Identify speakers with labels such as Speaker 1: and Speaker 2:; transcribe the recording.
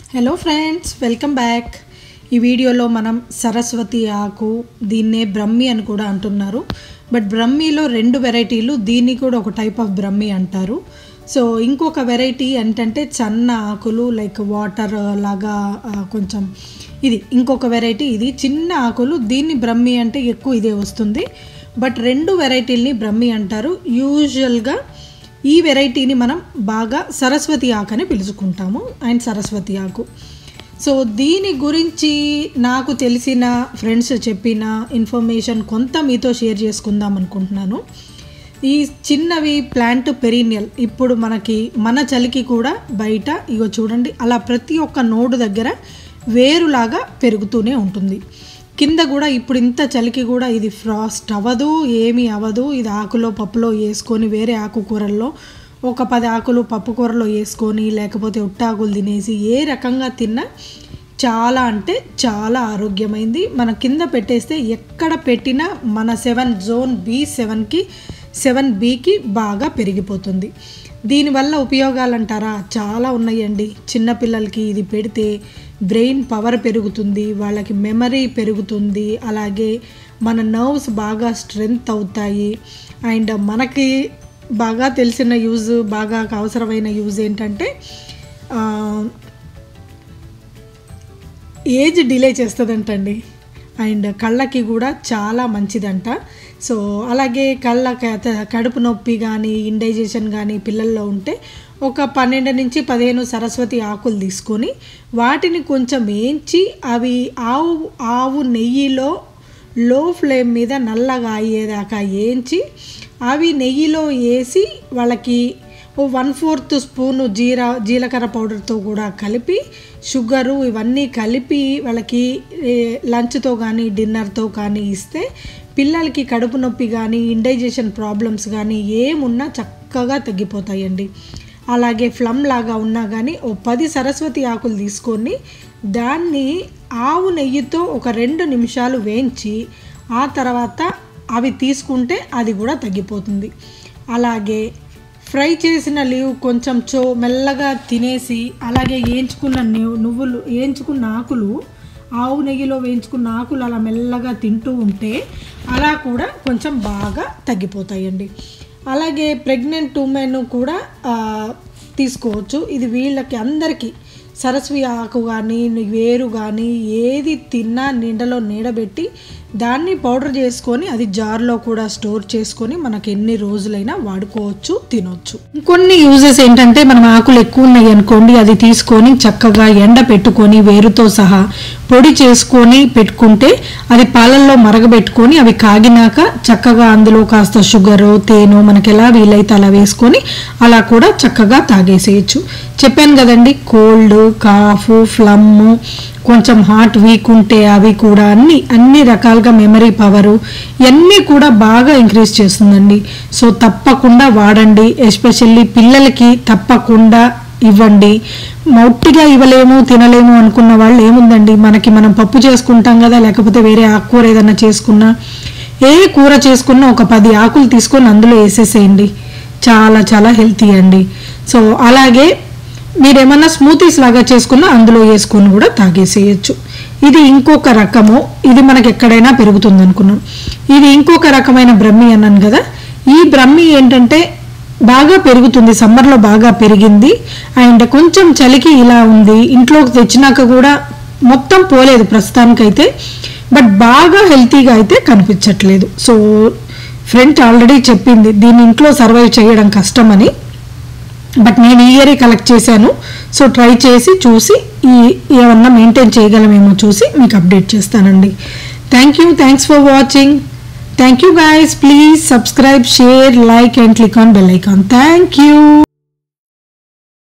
Speaker 1: hello friends welcome back ఈ వీడియోలో మనం సరస్వతి ఆకు దీన్నే బ్రహ్మి అని కూడా అంటున్నారు బట్ బ్రహ్మిలో రెండు వెరైటీలు దీన్ని కూడా ఒక టైప్ ఆఫ్ బ్రహ్మి అంటారు సో ఇంకొక వెరైటీ ఏంటంటే సన్న ఆకులు లైక్ వాటర్ లాగా ఆ, కొంచెం ఇది ఇంకొక వెరైటీ ఇది చిన్న ఆకులు దీన్ని బ్రహ్మి అంటే ఎక్కువ ఇదే వస్తుంది బట్ రెండు వెరైటీల్ని బ్రహ్మి అంటారు యూజువల్గా ఈ వెరైటీని మనం బాగా సరస్వతి ఆకు అని పిలుచుకుంటాము అండ్ సరస్వతి ఆకు సో దీని గురించి నాకు తెలిసిన ఫ్రెండ్స్ చెప్పిన ఇన్ఫర్మేషన్ కొంత మీతో షేర్ చేసుకుందాం అనుకుంటున్నాను ఈ చిన్నవి ప్లాంట్ పెరీనియల్ ఇప్పుడు మనకి మన చలికి కూడా బయట ఇగో చూడండి అలా ప్రతి ఒక్క నోడు దగ్గర వేరులాగా పెరుగుతూనే ఉంటుంది కింద కూడా ఇప్పుడు ఇంత చలికి కూడా ఇది ఫ్రాస్ట్ అవ్వదు ఏమీ అవ్వదు ఇది ఆకులో పప్పులో వేసుకొని వేరే ఆకుకూరల్లో ఒక పది ఆకులు పప్పు కూరలో వేసుకొని లేకపోతే ఉట్టాకులు తినేసి ఏ రకంగా తిన్నా చాలా అంటే చాలా ఆరోగ్యమైంది మన కింద పెట్టేస్తే ఎక్కడ పెట్టినా మన సెవెన్ జోన్ బి సెవెన్కి సెవెన్ బికి బాగా పెరిగిపోతుంది దీనివల్ల ఉపయోగాలు అంటారా చాలా ఉన్నాయండి చిన్నపిల్లలకి ఇది పెడితే బ్రెయిన్ పవర్ పెరుగుతుంది వాళ్ళకి మెమరీ పెరుగుతుంది అలాగే మన నర్వ్స్ బాగా స్ట్రెంగ్త్ అవుతాయి అండ్ మనకి బాగా తెలిసిన యూజ్ బాగా అవసరమైన యూజ్ ఏంటంటే ఆ, ఏజ్ డిలే చేస్తుందంటండి అండ్ కళ్ళకి కూడా చాలా మంచిదంట సో అలాగే కళ్ళ క- కడుపు నొప్పి కానీ ఇండైజేషన్ కానీ పిల్లల్లో ఉంటే ఒక పన్నెండు నుంచి పదిహేను సరస్వతి ఆకులు తీసుకొని వాటిని కొంచెం వేయించి అవి ఆవు ఆవు నెయ్యిలో లో ఫ్లేమ్ మీద నల్లగా అయ్యేదాకా వేయించి అవి నెయ్యిలో వేసి వాళ్ళకి ఓ వన్ ఫోర్త్ స్పూను జీరా జీలకర్ర పౌడర్తో కూడా కలిపి షుగరు ఇవన్నీ కలిపి వాళ్ళకి ఏ, లంచ్తో కానీ డిన్నర్తో కానీ ఇస్తే పిల్లలకి కడుపు నొప్పి కానీ ఇండైజేషన్ ప్రాబ్లమ్స్ కానీ ఏమున్నా చక్కగా తగ్గిపోతాయండి అలాగే ఫ్లమ్ లాగా ఉన్నా కానీ ఓ పది సరస్వతి ఆకులు తీసుకొని దాన్ని ఆవు నెయ్యితో ఒక రెండు నిమిషాలు వేయించి ఆ తర్వాత అవి తీసుకుంటే అది కూడా తగ్గిపోతుంది అలాగే ఫ్రై చేసిన లీవ్ కొంచెం చో మెల్లగా తినేసి అలాగే వేయించుకున్న నువ్వు- నువ్వులు వేయించుకున్న ఆకులు ఆవు నెయ్యిలో వేయించుకున్న ఆకులు అలా మెల్లగా తింటూ ఉంటే అలా కూడా కొంచెం బాగా తగ్గిపోతాయండి అలాగే ప్రెగ్నెంట్ ఉమెన్ కూడా ఆ, తీసుకోవచ్చు ఇది వీళ్ళకి అందరికీ సరస్వి ఆకు కానీ వేరు కానీ ఏది తిన్నా నీడలో నీడబెట్టి దాన్ని పౌడర్ చేసుకొని అది జార్లో కూడా స్టోర్ చేసుకొని మనకి ఎన్ని రోజులైనా వాడుకోవచ్చు తినొచ్చు ఇంకొన్ని యూజెస్ ఏంటంటే మనం ఆకులు ఎక్కువ ఉన్నాయి అనుకోండి అది తీసుకొని చక్కగా ఎండ పెట్టుకొని వేరుతో సహా పొడి చేసుకొని పెట్టుకుంటే అది పాలల్లో మరగబెట్టుకొని అవి కాగినాక చక్కగా అందులో కాస్త షుగరు తేనె మనకి ఎలా వీలైతే అలా వేసుకొని అలా కూడా చక్కగా తాగేసేయచ్చు చెప్పాను కదండి కోల్డ్ కాఫ్ ఫ్లమ్ కొంచెం హార్ట్ వీక్ ఉంటే అవి కూడా అన్ని అన్ని రకాలుగా మెమరీ పవరు ఇవన్నీ కూడా బాగా ఇంక్రీజ్ చేస్తుందండి సో తప్పకుండా వాడండి ఎస్పెషల్లీ పిల్లలకి తప్పకుండా ఇవ్వండి మొట్టిగా ఇవ్వలేము తినలేము అనుకున్న వాళ్ళు ఏముందండి మనకి మనం పప్పు చేసుకుంటాం కదా లేకపోతే వేరే ఆకుకూర ఏదైనా చేసుకున్నా ఏ కూర చేసుకున్నా ఒక పది ఆకులు తీసుకొని అందులో వేసేసేయండి చాలా చాలా హెల్తీ అండి సో అలాగే మీరు ఏమన్నా స్మూతీస్ లాగా చేసుకున్నా అందులో వేసుకొని కూడా తాగేసేయచ్చు ఇది ఇంకొక రకము ఇది మనకి ఎక్కడైనా పెరుగుతుంది అనుకున్నాం ఇది ఇంకొక రకమైన బ్రహ్మి అన్నాను కదా ఈ బ్రహ్మి ఏంటంటే బాగా పెరుగుతుంది సమ్మర్లో బాగా పెరిగింది అండ్ కొంచెం చలికి ఇలా ఉంది ఇంట్లోకి తెచ్చినాక కూడా మొత్తం పోలేదు ప్రస్తుతానికైతే బట్ బాగా హెల్తీగా అయితే కనిపించట్లేదు సో ఫ్రెండ్ ఆల్రెడీ చెప్పింది దీని ఇంట్లో సర్వైవ్ చేయడం కష్టమని బట్ నేను ఈ ఇయరే కలెక్ట్ చేశాను సో ట్రై చేసి చూసి ఈ ఏమన్నా మెయింటైన్ చేయగలమేమో చూసి మీకు అప్డేట్ చేస్తానండి thank you thanks for watching thank you guys please subscribe share like and click on bell icon thank you